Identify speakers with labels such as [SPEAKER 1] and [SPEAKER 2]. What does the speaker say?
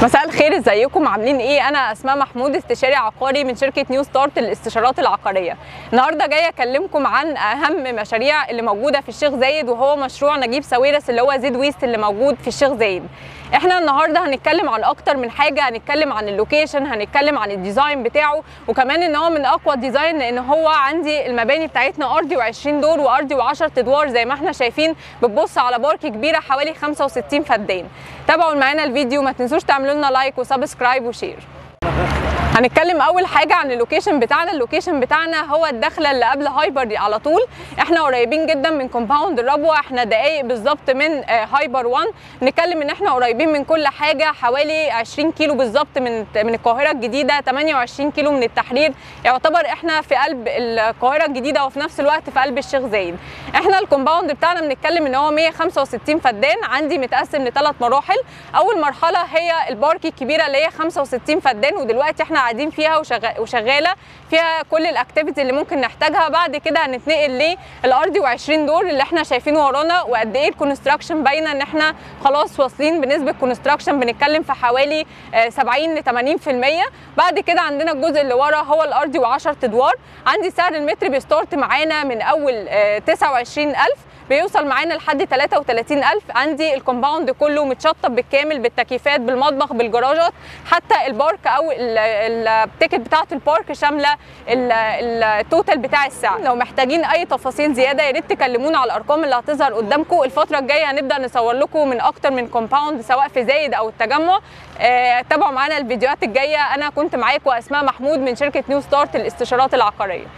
[SPEAKER 1] مساء الخير ازيكم عاملين ايه انا اسماء محمود استشاري عقاري من شركه نيو ستارت للاستشارات العقاريه النهارده جايه اكلمكم عن اهم مشاريع اللي موجوده في الشيخ زايد وهو مشروع نجيب ساويرس اللي هو زيد ويست اللي موجود في الشيخ زايد احنا النهارده هنتكلم عن اكتر من حاجه هنتكلم عن اللوكيشن هنتكلم عن الديزاين بتاعه وكمان ان هو من اقوى ديزاين لان هو عندي المباني بتاعتنا ارضي و20 دور وارضي و10 ادوار زي ما احنا شايفين بتبص على بارك كبيره حوالي 65 فدان تابعوا معانا الفيديو ما تنسوش تعملوا لنا لايك وسبسكرايب وشير هنتكلم اول حاجه عن اللوكيشن بتاعنا اللوكيشن بتاعنا هو الدخله اللي قبل هايبر على طول احنا قريبين جدا من كومباوند الربوه احنا دقايق بالظبط من هايبر 1 نتكلم ان احنا قريبين من كل حاجه حوالي 20 كيلو بالظبط من من القاهره الجديده 28 كيلو من التحرير يعتبر احنا في قلب القاهره الجديده وفي نفس الوقت في قلب الشيخ زايد احنا الكومباوند بتاعنا بنتكلم ان هو 165 فدان عندي متقسم لثلاث مراحل اول مرحله هي البارك الكبيره اللي هي 65 فدان ودلوقتي احنا قاعدين فيها وشغاله فيها كل الاكتيفيتي اللي ممكن نحتاجها بعد كده هنتنقل للارضي و20 دور اللي احنا شايفينه ورانا وقد ايه الكونستراكشن باينه ان احنا خلاص واصلين بنسبه كونستراكشن بنتكلم في حوالي 70 ل 80% بعد كده عندنا الجزء اللي ورا هو الارضي و10 ادوار عندي سعر المتر بيستارت معانا من اول 29000 بيوصل معانا لحد 33000 عندي الكومباوند كله متشطب بالكامل بالتكييفات بالمطبخ بالجراجات حتى البارك او التيكت بتاعه البارك شامله التوتال بتاع السعر لو محتاجين اي تفاصيل زياده يا ريت تكلمونا على الارقام اللي هتظهر قدامكم الفتره الجايه هنبدا نصور لكم من اكتر من كومباوند سواء في زايد او التجمع آه تابعوا معانا الفيديوهات الجايه انا كنت معاكم اسماء محمود من شركه نيو ستارت للاستشارات العقاريه